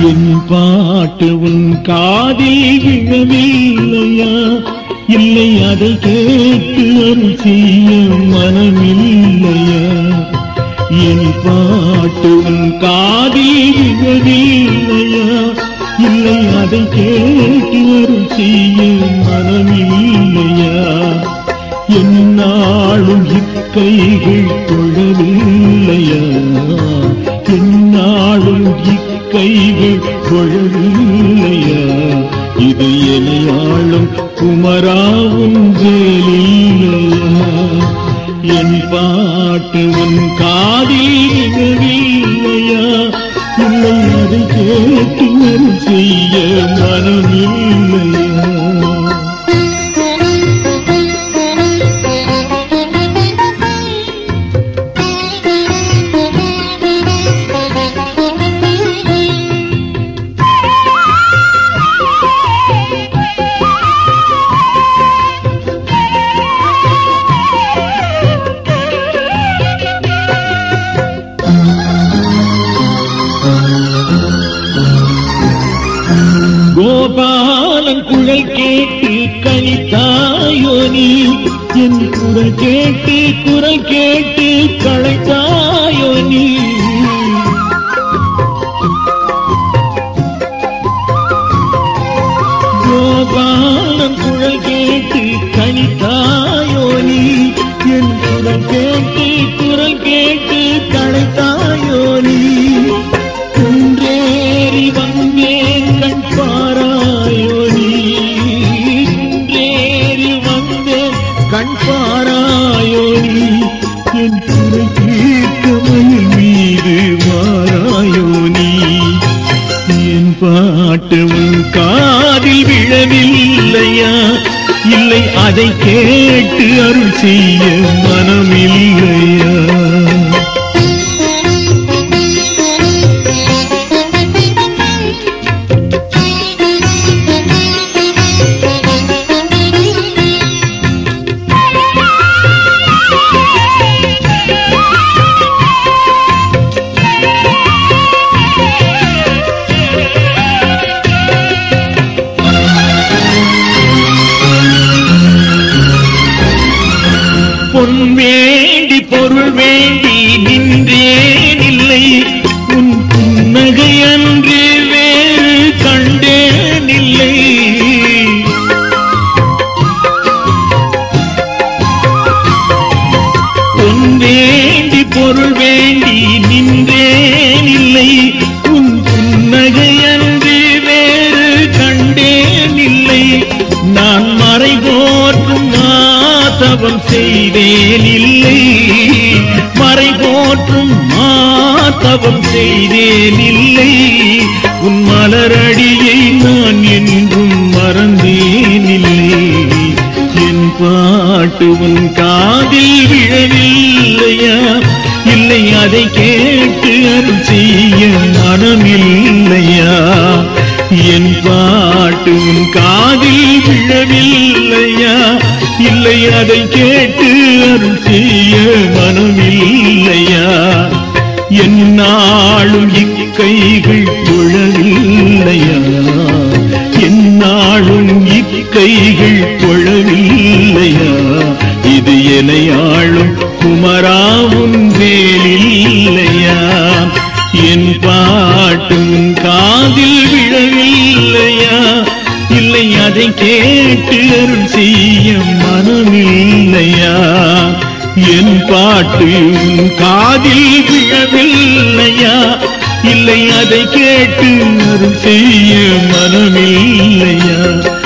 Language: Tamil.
என் பாட்டு உன் காதில் விழவில்லையா இல்லை அதை கேட்டு அருள் செய்ய மனமில்லையா என் பாட்டு உன் காதில் விழவில்லையா இல்லை அதை கேட்டு அருள் செய்ய மனமில்லையா என்னாலும் இக்கைகள் தொழவில்லையா என்னாலும் இக்கைகள் தொழவில்லையா இது எனையாளும் குமராவும் வேலில்லையா என் பாட்டு உன் காதில் விழவில்லையா இல்லை அதை கேட்டு அருள் செய்ய மனமில்லையா கோபாலன் குழல் கேட்டு கழித்தாயோ நீ என் குரல் கேட்டு குரல் கேட்டு களைத்தாயோ நீ கோபாலன் குழல் கேட்டு கழித்தாயோ நீ என் குரல் கேட்டு குரல் கேட்டு களைத்தாயோ நீ குன்றேறி வந்தேன் கண் பாராயோ நீ குன்றேறி வந்தேன் கண் பாராயோ நீ என் குறை தீர்க்கமையில் மீது மாறாயோ நீ என் பாட்டு உன் காதில் விழவில்லையா இல்லை அதை கேட்டு அருள் செய்ய மனமில்லையா பொன் வேண்டி பொருள் வேண்டி நின்றேன் இல்லை உன் புன்னகை அன்று வேறு கண்டேன் இல்லை பொன் வேண்டி பொருள் வேண்டி நின்றேன் இல்லை உன் புன்னகை அன்று வேறு கண்டேன் இல்லை நான் மறை போற்றும் மாதவம் செய்தேன் இல்லை மறை போற்றும் மாதவம் செய்தேன் இல்லை உன் மலரடியை நான் என்றும் மறந்தேன் இல்லை என் பாட்டு உன் காதில் விழவில்லையா இல்லை அதை கேட்டு அருள் செய்ய மனமில்லையா என் பாட்டு உன் காதில் விழவில்லையா இல்லை அதை கேட்டு அருள் செய்ய மனமில்லையா என்னாலும் இக்கைகள் தொழவில்லையா என்னாலும் இக்கைகள் தொழவில்லையா இது எனையாளும் குமராவும் வேலில்லையா என் பாட்டும் காதில் விழவில்லையா இல்லை அதை கேட்டு அருள் செய்ய மனமில்லையா என் பாட்டு உன் காதில் விழவில்லையா இல்லை அதை கேட்டு அருள் செய்ய மனமில்லையா